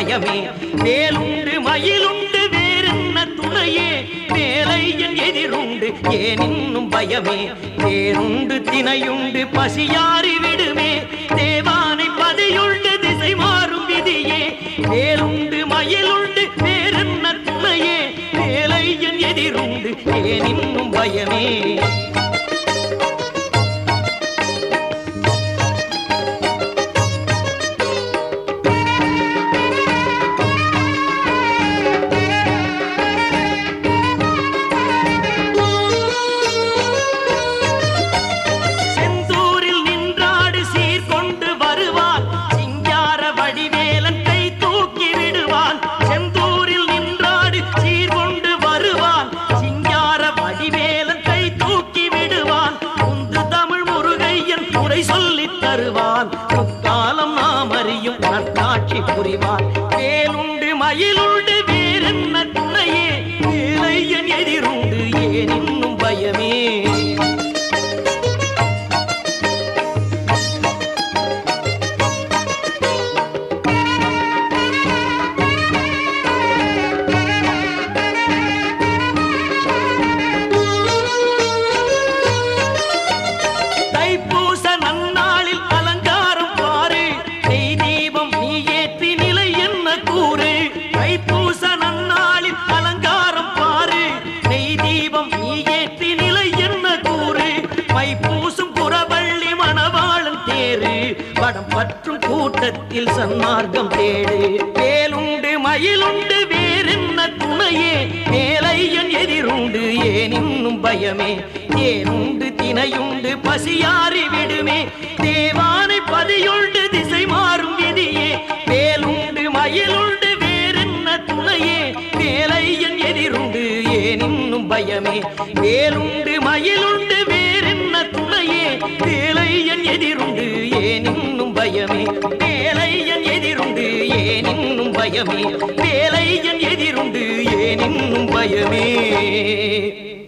பயமே வேலுண்டு மயிலுண்டு வேறென்ன துணையே வேலை என் எதிருண்டு ஏன் இன்னும் பயமே வேறுண்டு தினையுண்டு பசியாறி விடுமே தேவானை பதியுண்டு திசை மாறும் விதியே வேலுண்டு மயிலுண்டு வேறென்ன துணையே வேலை என் எதிருண்டு ஏன் இன்னும் பயமே செந்தூரில் நின்றாடு சீர் கொண்டு வருவான் சிங்கார வடிவேலன் கை தூக்கி விடுவான் செந்தூரில் நின்றாடு சீர் கொண்டு வருவான் சிங்கார வடிவேலன் கை தூக்கி விடுவான் உந்து தமிழ் முருகையன் முறை சொல்லித் தருவான் முக்காலம் நாம் அறியும் நற்காட்சி புரிவான் வேலுண்டு மயிலுண்டு வேறென்ன துணையே வேலையன் எதிருண்டு ஏன் இன்னும் பயமே தைப்பூச நன்னாளில் அலங்காரம் பாரு நெய் தீபம் நீ ஏற்றி நிலை என்ன கூறு தைப்பூச நன்னாளில் அலங்காரம் பாரு நெய் தீபம் நீ ஏற்றி நிலை என்ன கூறு மைப்பூசும் புறவள்ளி மணவாளன் தேரு படம் பற்றும் கூட்டத்தில் சன்மார்க்கம் தேடு வேலுண்டு மயிலுண்டு வேறென்ன துணையே வேலையன் எதிருண்டு ஏன் இன்னும் பயமே தேனுண்டு தினையுண்டு பசியாறி விடுமே தேவானை பதியுண்டு திசை மாறும் விதியே வேலுண்டு மயிலுண்டு வேறென்ன துணையே வேலையன் எதிருண்டு ஏன் இன்னும் பயமே வேலுண்டு மயிலுண்டு வேறென்ன துணையே வேலையன் எதிருண்டு ஏன் இன்னும் பயமே வேலையன் எதிருண்டு ஏன் இன்னும் பயமே வேலையன் எதிருண்டு ஏன் இன்னும் பயமே